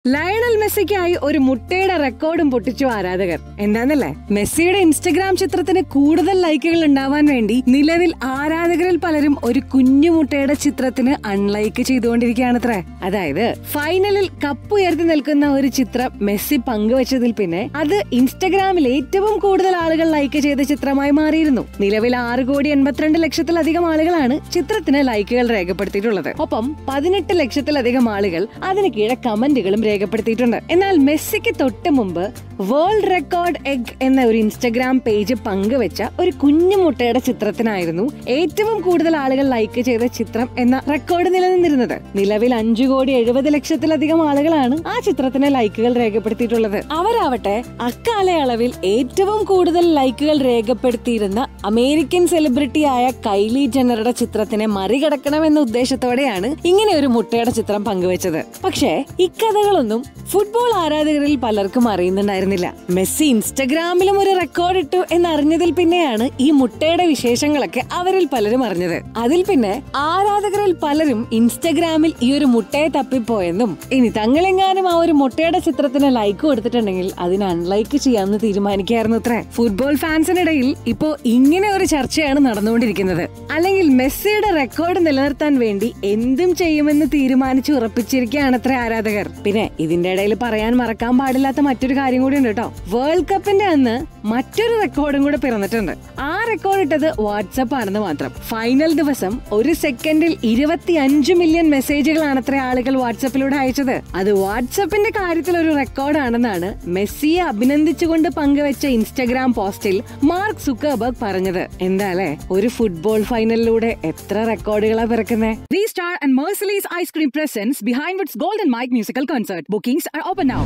Lionel മെസ്സിക്കായി ഒരു മുട്ടയുടെ റെക്കോർഡും പൊട്ടിച്ചു ആരാധകർ എന്താന്നല്ലേ മെസ്സിയുടെ ഇൻസ്റ്റഗ്രാം ചിത്രത്തിന് കൂടുതൽ ലൈക്കുകൾ ഉണ്ടാവാൻ വേണ്ടി നിലവിൽ ആരാധകരിൽ പലരും ഒരു കുഞ്ഞു മുട്ടയുടെ ചിത്രത്തിന് അൺലൈക്ക് ചെയ്തുകൊണ്ടിരിക്കുകയാണത്രേ അതായത് ഫൈനലിൽ കപ്പ് ഉയർത്തി നിൽക്കുന്ന ഒരു ചിത്രം മെസ്സി പങ്കുവച്ചതിൽ പിന്നെ അത് ഇൻസ്റ്റഗ്രാമിൽ ഏറ്റവും കൂടുതൽ ആളുകൾ ലൈക്ക് ചെയ്ത ചിത്രമായി മാറിയിരുന്നു നിലവിൽ ആറ് കോടി എൺപത്തിരണ്ട് ലക്ഷത്തിലധികം ആളുകളാണ് ചിത്രത്തിന് ലൈക്കുകൾ രേഖപ്പെടുത്തിയിട്ടുള്ളത് ഒപ്പം പതിനെട്ട് ലക്ഷത്തിലധികം ആളുകൾ അതിന് കീഴെ കമന്റുകളും രേഖപ്പെടുത്തിയിട്ടുണ്ട് എന്നാൽ മെസ്സിക്ക് തൊട്ട് മുമ്പ് വേൾഡ് റെക്കോർഡ് എഗ് എന്ന ഒരു ഇൻസ്റ്റഗ്രാം പേജ് പങ്കുവെച്ച ഒരു കുഞ്ഞു മുട്ടയുടെ ചിത്രത്തിനായിരുന്നു ഏറ്റവും കൂടുതൽ ആളുകൾ ലൈക്ക് ചെയ്ത ചിത്രം എന്ന റെക്കോർഡ് നിലനിന്നിരുന്നത് നിലവിൽ അഞ്ചു കോടി എഴുപത് ലക്ഷത്തിലധികം ആളുകളാണ് ആ ചിത്രത്തിന് ലൈക്കുകൾ രേഖപ്പെടുത്തിയിട്ടുള്ളത് അവരാവട്ടെ അക്കാലയളവിൽ ഏറ്റവും കൂടുതൽ ലൈക്കുകൾ രേഖപ്പെടുത്തിയിരുന്ന അമേരിക്കൻ സെലിബ്രിറ്റിയായ കൈലി ജെന്നറുടെ ചിത്രത്തിനെ മറികടക്കണമെന്ന ഉദ്ദേശത്തോടെയാണ് ഇങ്ങനെ ഒരു മുട്ടയുടെ ചിത്രം പങ്കുവച്ചത് പക്ഷേ ഇക്കഥകളൊന്നും ഫുട്ബോൾ ആരാധകരിൽ പലർക്കും അറിയുന്നുണ്ടായിരുന്നില്ല മെസ്സി ഇൻസ്റ്റഗ്രാമിലും ഒരു റെക്കോർഡ് ഇട്ടു എന്നറിഞ്ഞതിൽ പിന്നെയാണ് ഈ മുട്ടയുടെ വിശേഷങ്ങളൊക്കെ അവരിൽ പലരും അറിഞ്ഞത് അതിൽ പിന്നെ ആരാധകരിൽ പലരും ഇൻസ്റ്റഗ്രാമിൽ ഈ ഒരു മുട്ടയെ തപ്പിപ്പോയെന്നും ഇനി തങ്ങളെങ്ങാനും ആ ഒരു മുട്ടയുടെ ചിത്രത്തിന് ലൈക്ക് കൊടുത്തിട്ടുണ്ടെങ്കിൽ അതിന് അൺലൈക്ക് ചെയ്യാമെന്ന് തീരുമാനിക്കായിരുന്നു അത്രേ ഫുട്ബോൾ ഫാൻസിനിടയിൽ ഇപ്പോ ഇങ്ങനെ ഒരു ചർച്ചയാണ് നടന്നുകൊണ്ടിരിക്കുന്നത് അല്ലെങ്കിൽ മെസ്സിയുടെ റെക്കോർഡ് നിലനിർത്താൻ വേണ്ടി എന്തും ചെയ്യുമെന്ന് തീരുമാനിച്ചു ഉറപ്പിച്ചിരിക്കുകയാണത്രേ ആരാധകർ പിന്നെ ഇതിന്റെ ഇടയിൽ പറയാൻ മറക്കാൻ പാടില്ലാത്ത മറ്റൊരു കാര്യം കൂടി ഉണ്ട് കേട്ടോ വേൾഡ് കപ്പിന്റെ അന്ന് മറ്റൊരു റെക്കോർഡും കൂടെ പിറന്നിട്ടുണ്ട് ആ റെക്കോർഡ് ഇട്ടത് വാട്സപ്പ് ആണെന്ന് മാത്രം ഫൈനൽ ദിവസം ഒരു സെക്കൻഡിൽ ഇരുപത്തി അഞ്ച് മില്യൺ മെസ്സേജുകളാണ് അത്ര ആളുകൾ വാട്സപ്പിലൂടെ അയച്ചത് അത് വാട്സപ്പിന്റെ കാര്യത്തിൽ ഒരു റെക്കോർഡാണെന്നാണ് മെസ്സിയെ അഭിനന്ദിച്ചുകൊണ്ട് പങ്കുവെച്ച ഇൻസ്റ്റഗ്രാം പോസ്റ്റിൽ മാർക്ക് സുക്കർബർഗ് പറഞ്ഞത് എന്താ അല്ലേ ഒരു ഫുട്ബോൾ ഫൈനലിലൂടെ എത്ര റെക്കോർഡുകളാ പിറക്കുന്നേ വി സ്റ്റാർ ആൻഡ് മേഴ്സലീസ് ice cream presents Behindwoods golden mic musical concert bookings are open now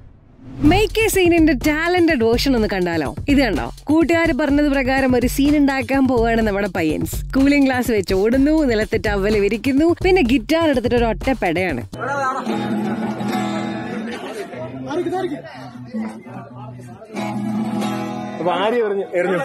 make a സീനിന്റെ ടാലന്റഡ് വേർഷൻ ഒന്ന് കണ്ടാലോ ഇത് കണ്ടോ കൂട്ടുകാർ പറഞ്ഞത് പ്രകാരം ഒരു സീൻ ഉണ്ടാക്കാൻ പോവാണ് നമ്മുടെ പയ്യൻസ് കൂളിംഗ് ഗ്ലാസ് വെച്ച് ഓടുന്നു നിലത്ത് ടവല് വിരിക്കുന്നു പിന്നെ ഗിറ്റാർ എടുത്തിട്ട് ഒരു ഒറ്റ പെടയാണ് അപ്പൊ ആര് എറിഞ്ഞു എറിഞ്ഞു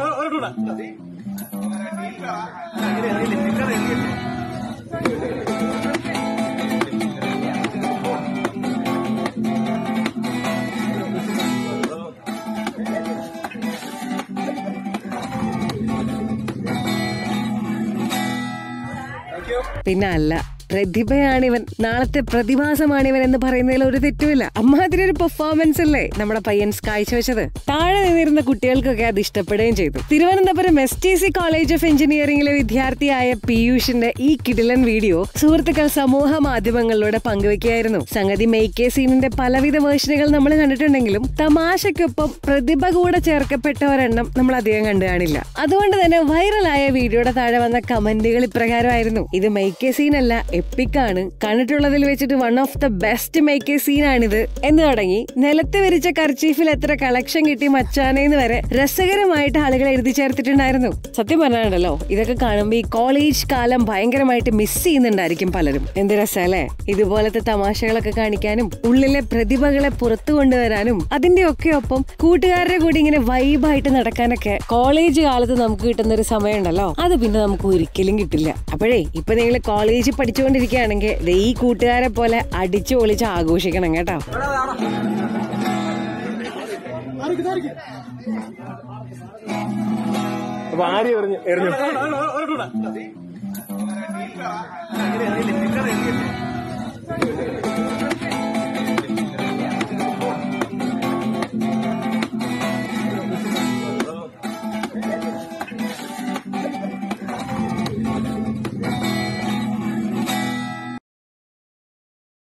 പിന്നെ അല്ല പ്രതിഭയാണിവൻ നാളത്തെ പ്രതിഭാസമാണിവൻ എന്ന് പറയുന്നതിൽ ഒരു തെറ്റുമില്ല അമ്മാതിരി ഒരു പെർഫോമൻസ് അല്ലേ നമ്മുടെ പയ്യൻസ് കാഴ്ചവെച്ചത് താഴെ നിന്നിരുന്ന കുട്ടികൾക്കൊക്കെ അത് ഇഷ്ടപ്പെടുകയും ചെയ്തു Thiruvananthapuram S T C college of എഞ്ചിനീയറിംഗിലെ വിദ്യാർത്ഥിയായ പീയൂഷിന്റെ ഈ കിടിലൻ വീഡിയോ സുഹൃത്തുക്കൾ സമൂഹ മാധ്യമങ്ങളിലൂടെ പങ്കുവെക്കുകയായിരുന്നു സംഗതി മെയ്ക്കേ സീനിന്റെ പലവിധ വേർഷനുകൾ നമ്മൾ കണ്ടിട്ടുണ്ടെങ്കിലും തമാശയ്ക്കൊപ്പം പ്രതിഭ കൂടെ ചേർക്കപ്പെട്ട ഒരെണ്ണം നമ്മൾ അധികം കണ്ടു കാണില്ല അതുകൊണ്ട് തന്നെ വൈറലായ വീഡിയോയുടെ താഴെ വന്ന കമന്റുകൾ ഇപ്രകാരമായിരുന്നു ഇത് മെയ്ക്കേ സീൻ അല്ല എപ്പിക് ആണ് കണ്ടിട്ടുള്ളതിൽ വെച്ചിട്ട് one of the best make scene ആണിത് എന്ന് തുടങ്ങി നിലത്ത് വിരിച്ച കർച്ചീഫിൽ എത്ര കളക്ഷൻ കിട്ടി മച്ചാനേന്ന് വരെ രസകരമായിട്ട് ആളുകൾ എഴുതി ചേർത്തിട്ടുണ്ടായിരുന്നു സത്യം പറഞ്ഞാണല്ലോ ഇതൊക്കെ കാണുമ്പോൾ ഈ കോളേജ് കാലം ഭയങ്കരമായിട്ട് മിസ് ചെയ്യുന്നുണ്ടായിരിക്കും പലരും എന്ത് രസല്ലേ ഇതുപോലത്തെ തമാശകളൊക്കെ കാണിക്കാനും ഉള്ളിലെ പ്രതിഭകളെ പുറത്തു കൊണ്ടുവരാനും അതിന്റെ ഒക്കെ ഒപ്പം കൂട്ടുകാരുടെ കൂടി ഇങ്ങനെ വൈബായിട്ട് നടക്കാനൊക്കെ കോളേജ് കാലത്ത് നമുക്ക് കിട്ടുന്ന ഒരു സമയമുണ്ടല്ലോ അത് പിന്നെ നമുക്ക് ഒരിക്കലും കിട്ടില്ല അപ്പോഴേ ഇപ്പൊ നിങ്ങൾ കോളേജിൽ പഠിച്ചുകൊണ്ടിരിക്കുകയാണെങ്കിൽ ദേ ഈ കൂട്ടുകാരെ പോലെ അടിച്ചു പൊളിച്ച് ആഘോഷിക്കണം കേട്ടോ അപ്പൊ ആര് എറിഞ്ഞു എറിഞ്ഞു